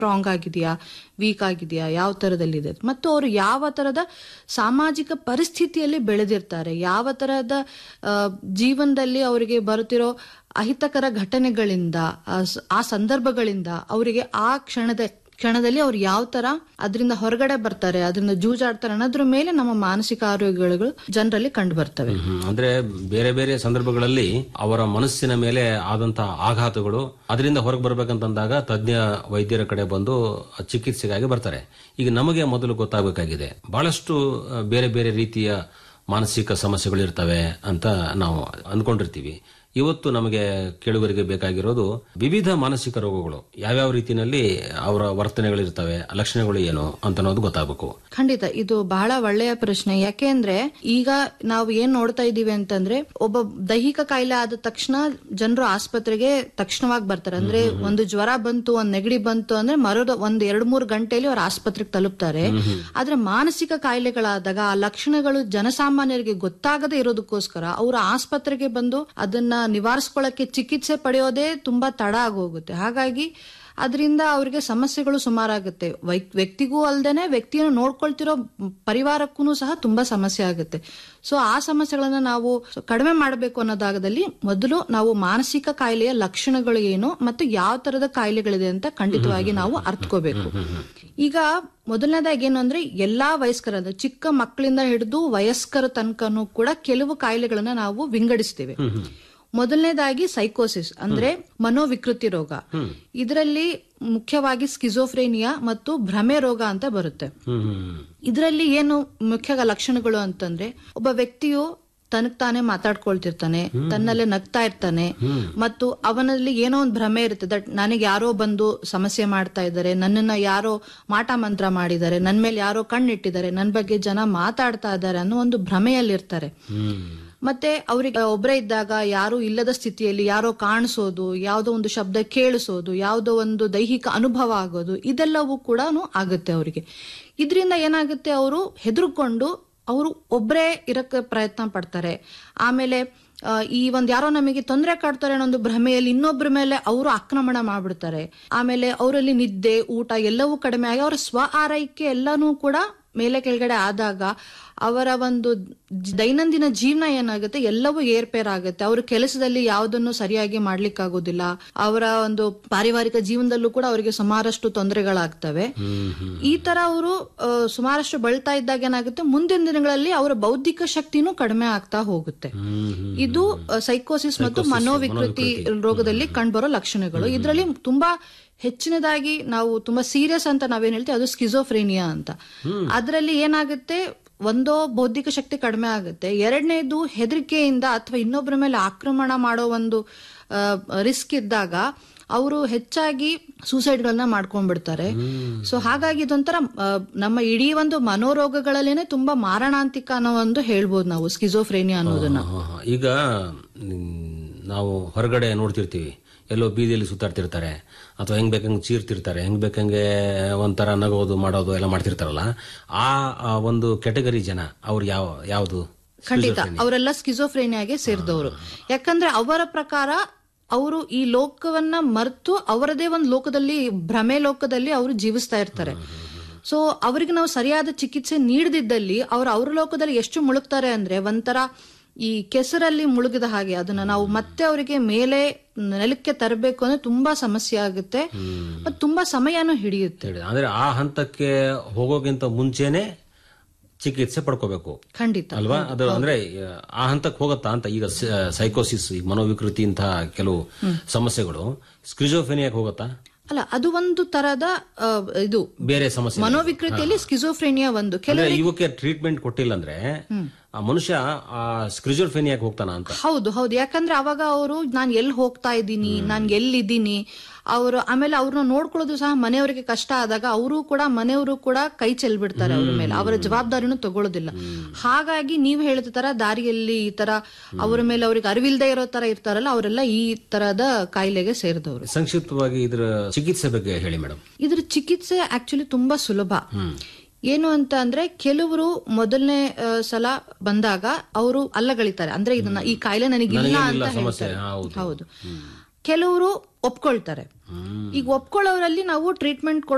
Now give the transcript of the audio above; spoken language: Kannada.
ಸ್ಟ್ರಾಂಗ್ ಆಗಿದೆಯಾ ವೀಕ್ ಆಗಿದೆಯಾ ಯಾವ ತರದಲ್ಲಿದೆ ಮತ್ತು ಅವರು ಯಾವ ತರದ ಸಾಮಾಜಿಕ ಪರಿಸ್ಥಿತಿಯಲ್ಲಿ ಬೆಳೆದಿರ್ತಾರೆ ಯಾವ ತರಹದ ಆ, ಜೀವನದಲ್ಲಿ ಅವರಿಗೆ ಬರುತ್ತಿರೋ ಅಹಿತಕರ ಘಟನೆಗಳಿಂದ ಆ ಸ- ಆ ಸಂದರ್ಭಗಳಿಂದ ಅವರಿಗೆ ಆ ಕ್ಷಣದ ಕ್ಷಣದಲ್ಲಿ ಅವ್ರು ಯಾವ ತರ ಅದರಿಂದ ಹೊರಗಡೆ ಬರ್ತಾರೆ ಅದರಿಂದ ಜೂಜಾಡ್ತಾರೆ ಅನ್ನೋದ್ರ ಮೇಲೆ ನಮ್ಮ ಮಾನಸಿಕ ಆರೋಗ್ಯಗಳು ಜನರಲ್ಲಿ ಕಂಡು ಬರ್ತವೆ ಹ್ಮ್. ಅಂದ್ರೆ ಬೇರೆ ಬೇರೆ ಸಂದರ್ಭಗಳಲ್ಲಿ ಅವರ ಮನಸ್ಸಿನ ಮೇಲೆ ಆದಂತಹ ಆಘಾತಗಳು ಅದರಿಂದ ಹೊರಗೆ ಬರ್ಬೇಕಂತಂದಾಗ ತಜ್ಞ ವೈದ್ಯರ ಕಡೆ ಬಂದು ಚಿಕಿತ್ಸೆಗಾಗಿ ಬರ್ತಾರೆ ಈಗ ನಮಗೆ ಮೊದಲು ಗೊತ್ತಾಗಬೇಕಾಗಿದೆ ಬಹಳಷ್ಟು ಆ, ಬೇರೆ ಬೇರೆ ರೀತಿಯ ಮಾನಸಿಕ ಸಮಸ್ಯೆಗಳು ಇರ್ತವೆ ಅಂತ ನಾವು ಅಂದ್ಕೊಂಡಿರ್ತೀವಿ ಇವತ್ತು ನಮಗೆ ಕೇಳುಗರಿಗೆ ಬೇಕಾಗಿರೋದು ವಿವಿಧ ಮಾನಸಿಕ ರೋಗಗಳು ಯಾವ್ಯಾವ ರೀತಿಯಲ್ಲಿ ಅವರ ವರ್ತನೆಗಳಿರ್ತವೆ ಲಕ್ಷಣಗಳು ಏನು ಅಂತ ಅನ್ನೋದು ಗೊತ್ತಾಗಬೇಕು ಖಂಡಿತ ಇದು ಬಹಳ ಒಳ್ಳೆಯ ಪ್ರಶ್ನೆ ಯಾಕೆಂದ್ರೆ ಈಗ ನಾವು ಏನ್ ನೋಡ್ತಾ ಇದೀವಿ ಅಂತಂದ್ರೆ ಒಬ್ಬ ದೈಹಿಕ ಕಾಯಿಲೆ ಆದ ತಕ್ಷಣ ಜನರು ಆಸ್ಪತ್ರೆಗೆ ತಕ್ಷಣವಾಗಿ ಬರ್ತಾರೆ ಅಂದ್ರೆ ಒಂದು ಜ್ವರ ಬಂತು ಒಂದ್ ನೆಗಡಿ ಬಂತು ಅಂದ್ರೆ ಮರದ ಒಂದ್ ಎರಡ್ ಮೂರು ಗಂಟೆಯಲ್ಲಿ ಅವ್ರ ಆಸ್ಪತ್ರೆಗೆ ತಲುಪ್ತಾರೆ ಆದ್ರೆ ಮಾನಸಿಕ ಕಾಯಿಲೆಗಳಾದಾಗ ಆ ಲಕ್ಷಣಗಳು ಜನಸಾಮಾನ್ಯರಿಗೆ ಗೊತ್ತಾಗದೇ ಇರೋದಕ್ಕೋಸ್ಕರ ಅವರು ಆಸ್ಪತ್ರೆಗೆ ಬಂದು ಅದನ್ನ ನಿವಾರಿಸ್ಕೊಳ್ಳಕ್ಕೆ ಚಿಕಿತ್ಸೆ ಪಡೆಯೋದೇ ತುಂಬಾ ತಡ ಆಗೋಗುತ್ತೆ ಹಾಗಾಗಿ ಅದರಿಂದ ಅವರಿಗೆ ಸಮಸ್ಯೆಗಳು ಸುಮಾರಾಗುತ್ತೆ ವೈ- ವ್ಯಕ್ತಿಗೂ ಅಲ್ದೇನೆ ವ್ಯಕ್ತಿಯನ್ನು ನೋಡ್ಕೊಳ್ತಿರೋ ಪರಿವಾರಕ್ಕೂ ಸಹ ತುಂಬಾ ಸಮಸ್ಯೆ ಆಗುತ್ತೆ ಸೊ ಆ ಸಮಸ್ಯೆಗಳನ್ನ ನಾವು ಕಡಿಮೆ ಮಾಡಬೇಕು ಅನ್ನೋದಾಗದಲ್ಲಿ ಮೊದಲು ನಾವು ಮಾನಸಿಕ ಕಾಯಿಲೆಯ ಲಕ್ಷಣಗಳು ಏನು ಮತ್ತು ಯಾವ ತರದ ಕಾಯಿಲೆಗಳಿದೆ ಅಂತ ಖಂಡಿತವಾಗಿ ನಾವು ಅರ್ಥಕೋಬೇಕು ಈಗ ಮೊದಲನೇದಾಗಿ ಏನು ಅಂದ್ರೆ ಎಲ್ಲಾ ವಯಸ್ಕರ ಅಂದ್ರೆ ಚಿಕ್ಕ ಮಕ್ಕಳಿಂದ ಹಿಡಿದು ವಯಸ್ಕರ ತನಕನೂ ಕೂಡ ಕೆಲವು ಕಾಯಿಲೆಗಳನ್ನ ನಾವು ವಿಂಗಡಿಸ್ತೇವೆ ಮೊದಲನೇದಾಗಿ ಸೈಕೋಸಿಸ್ ಅಂದ್ರೆ ಮನೋವಿಕೃತಿ ರೋಗ ಇದರಲ್ಲಿ ಮುಖ್ಯವಾಗಿ ಸ್ಕಿಜೋಫ್ರೇನಿಯಾ ಮತ್ತು ಭ್ರಮೆ ರೋಗ ಅಂತ ಬರುತ್ತೆ ಇದರಲ್ಲಿ ಏನು ಮುಖ್ಯ ಲಕ್ಷಣಗಳು ಅಂತಂದ್ರೆ ಒಬ್ಬ ವ್ಯಕ್ತಿಯು ತನಗ್ ತಾನೇ ಮಾತಾಡ್ಕೊಳ್ತಿರ್ತಾನೆ ತನ್ನಲ್ಲೇ ನಗ್ತಾ ಇರ್ತಾನೆ ಮತ್ತು ಅವನಲ್ಲಿ ಏನೋ ಒಂದು ಭ್ರಮೆ ಇರುತ್ತೆ ದಟ್ ನನಗೆ ಯಾರೋ ಬಂದು ಸಮಸ್ಯೆ ಮಾಡ್ತಾ ಇದ್ದಾರೆ ನನ್ನನ್ನ ಯಾರೋ ಮಾಟ ಮಂತ್ರ ಮಾಡಿದ್ದಾರೆ ನನ್ ಮೇಲೆ ಯಾರೋ ಕಣ್ಣಿಟ್ಟಿದ್ದಾರೆ ನನ್ ಬಗ್ಗೆ ಜನ ಮಾತಾಡ್ತಾ ಇದ್ದಾರೆ ಅನ್ನೋ ಒಂದು ಭ್ರಮೆಯಲ್ಲಿರ್ತಾರೆ ಮತ್ತೆ ಅವ್ರಿಗೆ ಒಬ್ಬರೇ ಇದ್ದಾಗ ಯಾರು ಇಲ್ಲದ ಸ್ಥಿತಿಯಲ್ಲಿ ಯಾರೋ ಕಾಣಿಸೋದು ಯಾವುದೋ ಒಂದು ಶಬ್ದ ಕೇಳಿಸೋದು ಯಾವುದೋ ಒಂದು ದೈಹಿಕ ಅನುಭವ ಆಗೋದು ಇದೆಲ್ಲವೂ ಕೂಡ ಆಗುತ್ತೆ ಅವರಿಗೆ ಇದರಿಂದ ಏನಾಗುತ್ತೆ ಅವರು ಹೆದರ್ಕೊಂಡು ಅವರು ಒಬ್ಬರೇ ಇರಕ್ಕೆ ಪ್ರಯತ್ನ ಪಡ್ತಾರೆ ಆಮೇಲೆ ಆ, ಈ ಒಂದ್ ಯಾರೋ ನಮಗೆ ತೊಂದರೆ ಕಾಡ್ತಾರೆ ಅನ್ನೋ ಒಂದು ಭ್ರಮೆಯಲ್ಲಿ ಇನ್ನೊಬ್ಬರ ಮೇಲೆ ಅವರು ಆಕ್ರಮಣ ಮಾಡ್ಬಿಡ್ತಾರೆ ಆಮೇಲೆ ಅವರಲ್ಲಿ ನಿದ್ದೆ ಊಟ ಎಲ್ಲವೂ ಕಡಿಮೆ ಆಗಿ ಅವರ ಸ್ವ ಆರೈಕೆ ಎಲ್ಲಾನು ಕೂಡ ಮೇಲೆ ಕೆಳಗಡೆ ಆದಾಗ ಅವರ ಒಂದು ಜ- ದೈನಂದಿನ ಜೀವನ ಏನಾಗುತ್ತೆ ಎಲ್ಲವೂ ಏರ್ಪೇರ್ ಆಗುತ್ತೆ ಅವ್ರ ಕೆಲಸದಲ್ಲಿ ಯಾವುದನ್ನು ಸರಿಯಾಗಿ ಮಾಡ್ಲಿಕ್ಕಾಗೋದಿಲ್ಲ ಅವರ ಒಂದು ಪಾರಿವಾರಿಕ ಜೀವನದಲ್ಲೂ ಕೂಡ ಅವರಿಗೆ ಸುಮಾರಷ್ಟು ತೊಂದರೆಗಳಾಗ್ತವೆ ಈ ತರ ಅವರು ಸುಮಾರಷ್ಟು ಬಳಲ್ತಾ ಇದ್ದಾಗ ಏನಾಗುತ್ತೆ ಮುಂದಿನ ದಿನಗಳಲ್ಲಿ ಅವರ ಬೌದ್ಧಿಕ ಶಕ್ತಿನೂ ಕಡಿಮೆ ಆಗ್ತಾ ಹೋಗುತ್ತೆ ಇದು ಸೈಕೋಸಿಸ್ ಮತ್ತು ಮನೋವಿಕೃತಿ ರೋಗದಲ್ಲಿ ಕಂಡುಬರೋ ಲಕ್ಷಣಗಳು ಇದರಲ್ಲಿ ತುಂಬಾ ಹೆಚ್ಚಿನದಾಗಿ ನಾವು ತುಂಬಾ ಸೀರಿಯಸ್ ಅಂತ ನಾವೇನ್ ಹೇಳ್ತೀವಿ ಅದು ಸ್ಕಿಜೋಫ್ರೇನಿಯಾ ಅಂತ ಅದರಲ್ಲಿ ಏನಾಗುತ್ತೆ ಒಂದೋ ಬೌದ್ಧಿಕ ಶಕ್ತಿ ಕಡಿಮೆ ಆಗುತ್ತೆ ಎರಡನೇದು ಹೆದರಿಕೆಯಿಂದ ಅಥವಾ ಇನ್ನೊಬ್ಬರ ಮೇಲೆ ಆಕ್ರಮಣ ಮಾಡೋ ಒಂದು ರಿಸ್ಕ್ ಇದ್ದಾಗ ಅವರು ಹೆಚ್ಚಾಗಿ ಸೂಸೈಡ್ಗಳನ್ನ ಮಾಡ್ಕೊಂಡ್ಬಿಡ್ತಾರೆ ಸೊ ಹಾಗಾಗಿ ಇದೊಂಥರ ಆ, ನಮ್ಮ ಇಡೀ ಒಂದು ಮನೋರೋಗಗಳಲ್ಲೇನೆ ತುಂಬಾ ಮಾರಣಾಂತಿಕ ಅನ್ನೋ ಒಂದು ಹೇಳ್ಬೋದು ನಾವು ಸ್ಕಿಜೋಫ್ರೇನಿಯಾ ಅನ್ನೋದನ್ನ ಹಾ, ಹಾ. ಈಗ ಮ್, ನಾವು ಹೊರಗಡೆ ನೋಡ್ತಿರ್ತೀವಿ ಎಲ್ಲೋ ಬೀದಿಯಲ್ಲಿ ಸುತ್ತಾಡ್ತಿರ್ತಾರೆ ಅಥವಾ ಹೆಂಗ್ ಬೇಕಂಗೆ ಚೀರ್ತಿರ್ತಾರೆ ಹೆಂಗ್ ಬೇಕಂಗೆ ಒಂಥರ ನಗೋದು ಮಾಡೋದು ಎಲ್ಲ ಮಾಡ್ತಿರ್ತಾರಲ್ಲ ಆ ಆ ಒಂದು ಕೆಟಗರಿ ಜನ ಅವ್ರು ಯಾವ ಯಾವುದು ಖಂಡಿತ ಅವರೆಲ್ಲ ಸ್ಕಿಜೋಫ್ರೇನಿಯಾಗೆ ಸೇರಿದವರು ಯಾಕಂದ್ರೆ ಅವರ ಪ್ರಕಾರ ಅವರು ಈ ಲೋಕವನ್ನ ಮರೆತು ಅವರದೇ ಒಂದು ಲೋಕದಲ್ಲಿ ಭ್ರಮೆ ಲೋಕದಲ್ಲಿ ಅವರು ಜೀವಿಸ್ತಾ ಇರ್ತಾರೆ ಸೊ ಅವರಿಗೆ ನಾವು ಸರಿಯಾದ ಚಿಕಿತ್ಸೆ ನೀಡದಿದ್ದಲ್ಲಿ ಅವ್ರು ಅವ್ರ ಲೋಕದಲ್ಲಿ ಎಷ್ಟು ಮುಳುಗ್ತಾರೆ ಅಂದ್ರೆ ಒಂಥರ ಈ ಕೆಸರಲ್ಲಿ ಮುಳುಗಿದ ಹಾಗೆ ಅದನ್ನ ನಾವು ಮತ್ತೆ ಅವರಿಗೆ ಮೇಲೆ ನೆಲಕ್ಕೆ ತರಬೇಕು ಅಂದ್ರೆ ತುಂಬಾ ಸಮಸ್ಯೆ ಆಗುತ್ತೆ ಮತ್ತೆ ತುಂಬಾ ಸಮಯನೂ ಹಿಡಿಯುತ್ತೆ ಹೇಳಿ ಅಂದ್ರೆ ಆ ಹಂತಕ್ಕೆ ಹೋಗೋಕ್ಕಿಂತ ಮುಂಚೆನೆ ಚಿಕಿತ್ಸೆ ಪಡ್ಕೋಬೇಕು ಖಂಡಿತ ಅಲ್ವಾ ಅದು ಅಂದ್ರೆ ಆ ಹಂತಕ್ಕೆ ಹೋಗತ್ತಾ ಅಂತ ಈಗ ಸೈಕೋಸಿಸ್ ಈ ಮನೋವಿಕೃತಿ ಇಂತಹ ಕೆಲವು ಸಮಸ್ಯೆಗಳು ಸ್ಕ್ರಿಜೋಫೆನಿಯಾಕ್ ಹೋಗತ್ತಾ ಅಲ್ಲ ಅದು ಒಂದು ತರದ ಆ, ಇದು ಬೇರೆ ಸಮಸ್ಯೆ ಮನೋವಿಕೃತಿಯಲ್ಲಿ ಸ್ಕಿಜೋಫ್ರೇನಿಯಾ ಒಂದು ಕೆಲ ಅಂದ್ರೆ ಇವಕ್ಕೆ ಟ್ರೀಟ್ಮೆಂಟ್ ಕೊಟ್ಟಿಲ್ಲ ಅಂದ್ರೆ ಆ ಮನುಷ್ಯ ಆ ಸ್ಕ್ರಿಜೋಫೆನಿಯಾಕ್ ಹೋಗ್ತಾನ ಅಂತ ಹೌದು ಹೌದು ಯಾಕಂದ್ರೆ ಅವಾಗ ಅವರು ನಾನ್ ಎಲ್ಲಿ ಹೋಗ್ತಾ ಇದ್ದೀನಿ ನಾನ್ ಎಲ್ಲಿದ್ದೀನಿ ಅವರು ಆಮೇಲೆ ಅವ್ರನ್ನ ನೋಡ್ಕೊಳ್ಳೋದು ಸಹ ಮನೆಯವರಿಗೆ ಕಷ್ಟ ಆದಾಗ ಅವರು ಕೂಡ ಮನೆಯವರು ಕೂಡ ಕೈ ಚೆಲ್ಬಿಡ್ತಾರೆ ಅವ್ರ ಮೇಲೆ ಅವರ ಜವಾಬ್ದಾರಿನೂ ತಗೊಳ್ಳೋದಿಲ್ಲ ಹಾಗಾಗಿ ನೀವ್ ಹೇಳಿದ ತರ ದಾರಿಯಲ್ಲಿ ಈ ತರ ಅವರ ಮೇಲೆ ಅವ್ರಿಗೆ ಅರಿವಿಲ್ದೇ ಇರೋ ತರ ಇರ್ತಾರಲ್ಲ ಅವರೆಲ್ಲ ಈ ತರದ ಕಾಯಿಲೆಗೆ ಸೇರಿದವರು ಸಂಕ್ಷಿಪ್ತವಾಗಿ ಇದ್ರ ಚಿಕಿತ್ಸೆ ಬಗ್ಗೆ ಹೇಳಿ ಮೇಡಮ್ ಇದ್ರ ಚಿಕಿತ್ಸೆ ಆಕ್ಚುಲಿ ತುಂಬಾ ಸುಲಭ ಏನು ಅಂತ ಅಂದ್ರೆ ಕೆಲವರು ಮೊದಲನೇ ಆ, ಸಲ ಬಂದಾಗ ಅವರು ಅಲ್ಲಗಳಿತಾರೆ ಅಂದ್ರೆ ಇದನ್ನ ಈ ಕಾಯಿಲೆ ನನಗಿಲ್ಲ ಅಂತ ಹೇಳ್ತಾರೆ ಹೌದು ಹೌದು ಕೆಲವರು ಒಪ್ಕೊಳ್ತಾರೆ ಈಗ ಒಪ್ಕೊಳ್ಳೋರಲ್ಲಿ ನಾವು ಟ್ರೀಟ್ಮೆಂಟ್